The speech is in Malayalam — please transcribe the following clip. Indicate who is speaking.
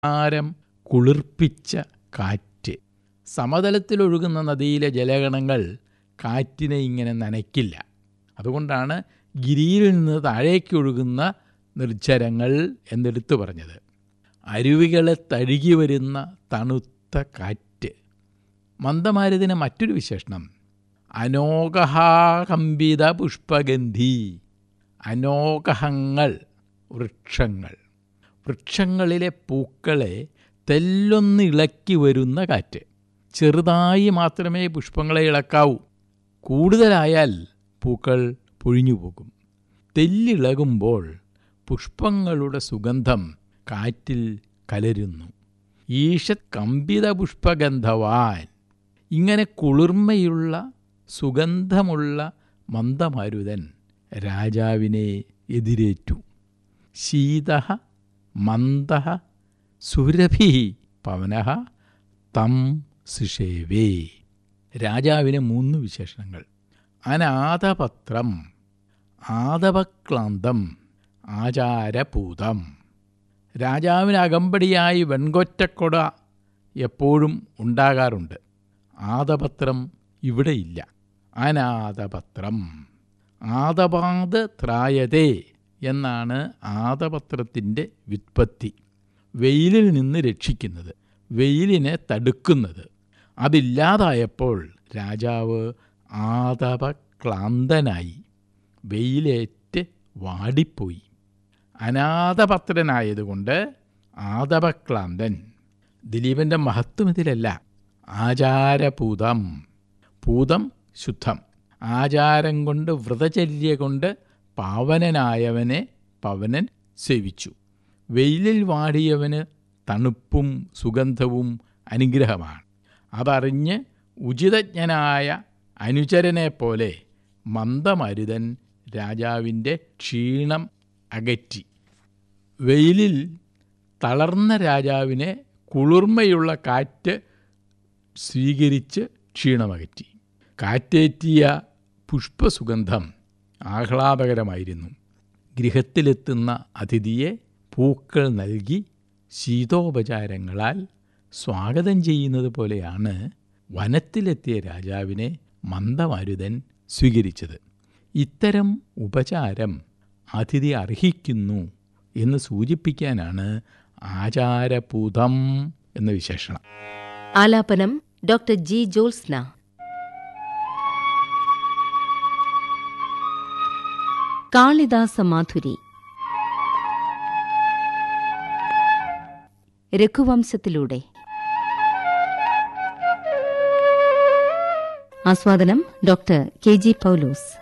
Speaker 1: ആരം കുളിർപ്പിച്ച കാറ്റ് സമതലത്തിലൊഴുകുന്ന നദിയിലെ ജലഗണങ്ങൾ കാറ്റിനെ ഇങ്ങനെ നനയ്ക്കില്ല അതുകൊണ്ടാണ് ഗിരിയിൽ നിന്ന് താഴേക്ക് ഒഴുകുന്ന നിർജ്ജരങ്ങൾ എന്നെടുത്തു പറഞ്ഞത് അരുവികളെ തഴുകി വരുന്ന തണുത്ത കാറ്റ് മന്ദമാരുതിന് മറ്റൊരു വിശേഷണം അനോകഹാകമ്പിത പുഷ്പഗന്ധി അനോകഹങ്ങൾ വൃക്ഷങ്ങൾ വൃക്ഷങ്ങളിലെ പൂക്കളെ തെല്ലൊന്ന് ഇളക്കി വരുന്ന കാറ്റ് ചെറുതായി മാത്രമേ പുഷ്പങ്ങളെ ഇളക്കാവൂ കൂടുതലായാൽ പൂക്കൾ പൊഴിഞ്ഞു പോകും തെല്ലിളകുമ്പോൾ പുഷ്പങ്ങളുടെ സുഗന്ധം കാറ്റിൽ കലരുന്നു ഈഷത് കമ്പിത പുഷ്പഗന്ധവാൻ ഇങ്ങനെ കുളിർമയുള്ള സുഗന്ധമുള്ള മന്ദമാരുതൻ രാജാവിനെ എതിരേറ്റു ശീത മന്ദ സുരഭി പവന തം സിഷേവേ രാജാവിന് മൂന്ന് വിശേഷണങ്ങൾ അനാഥപത്രം ആദവക്ലാന്തം ആചാരപൂതം രാജാവിന് അകമ്പടിയായി വെൺകൊറ്റക്കൊട എപ്പോഴും ഉണ്ടാകാറുണ്ട് ആദപത്രം ഇവിടെയില്ല അനാഥപത്രം ആദപാത് ത്രായതേ എന്നാണ് ആദപത്രത്തിൻ്റെ വ്യുത്പത്തി വെയിലിൽ നിന്ന് രക്ഷിക്കുന്നത് വെയിലിനെ തടുക്കുന്നത് അതില്ലാതായപ്പോൾ രാജാവ് ആദപക്ലാന്തനായി വെയിലേറ്റ് വാടിപ്പോയി അനാഥപത്രനായതുകൊണ്ട് ആദപക്ലാന്തൻ ദിലീപൻ്റെ മഹത്വം ഇതിലല്ല ആചാരപൂതം പൂതം ശുദ്ധം ആചാരം കൊണ്ട് വ്രതചര്യ കൊണ്ട് പാവനനായവനെ പവനൻ സേവിച്ചു വെയിലിൽ വാടിയവന് തണുപ്പും സുഗന്ധവും അനുഗ്രഹമാണ് അതറിഞ്ഞ് ഉചിതജ്ഞനായ അനുചരനെ പോലെ മന്ദമരുതൻ രാജാവിൻ്റെ ക്ഷീണം അകറ്റി വെയിലിൽ തളർന്ന രാജാവിനെ കുളിർമയുള്ള കാറ്റ് സ്വീകരിച്ച് ക്ഷീണമകറ്റി കാറ്റേറ്റിയ പുഷ്പസുഗന്ധം ആഹ്ലാദകരമായിരുന്നു ഗൃഹത്തിലെത്തുന്ന അതിഥിയെ പൂക്കൾ നൽകി ശീതോപചാരങ്ങളാൽ സ്വാഗതം ചെയ്യുന്നത് പോലെയാണ് വനത്തിലെത്തിയ രാജാവിനെ മന്ദമരുതൻ സ്വീകരിച്ചത് ഇത്തരം ഉപചാരം അതിഥി അർഹിക്കുന്നു എന്ന് സൂചിപ്പിക്കാനാണ് ആചാരപൂതം എന്ന വിശേഷണം
Speaker 2: ആലാപനം ഡോക്ടർ ജി ജോത്സ്ന കാളിദാസ മാധുരി രഘുവംശത്തിലൂടെ ആസ്വാദനം ഡോക്ടർ കെ ജി പൗലോസ്